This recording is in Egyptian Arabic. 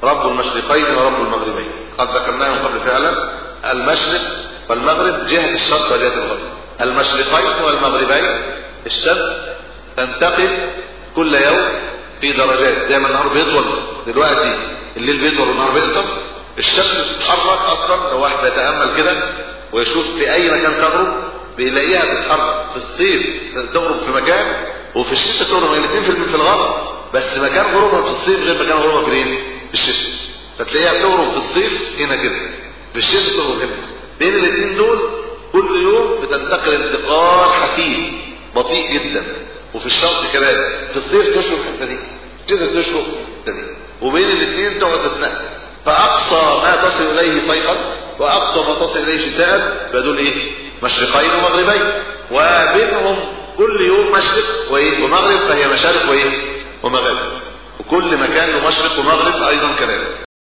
رب المشرقين ورب المغربين قد ذكرناه من قبل فعلا المشرق والمغرب جهة الشرق وجهة الغرب المشرقين والمغربين الشمس تنتقل كل يوم في درجات زي ما النهار بيطول دلوقتي الليل بيطول والنهار بيقصر الشمس بتتحرك اصلا لو واحد يتامل كده ويشوف في اي مكان تغرب بيلاقيها تتحرك في الصيف تغرب في مكان وفي الشتاء تغرب الاثنين في في الغرب بس مكان غروبها في الصيف غير مكان غروبها فين في الشتاء فتلاقيها بتغرب في الصيف هنا كده في الشتاء تغرب هنا بين الاثنين دول كل يوم بتنتقل انتقال حثيث بطيء جدا وفي الشرق كذلك في الصيف تشرب الحته دي كده تشرب الحته دي وبين الاثنين تقعد تتنقل فاقصى ما تصل اليه صيفا واقصى ما تصل اليه شتاء فدول ايه مشرقين ومغربين وبينهم كل يوم مشرق وايه ومغرب فهي مشارق وايه ومغارب وكل مكان له مشرق ومغرب ايضا كذلك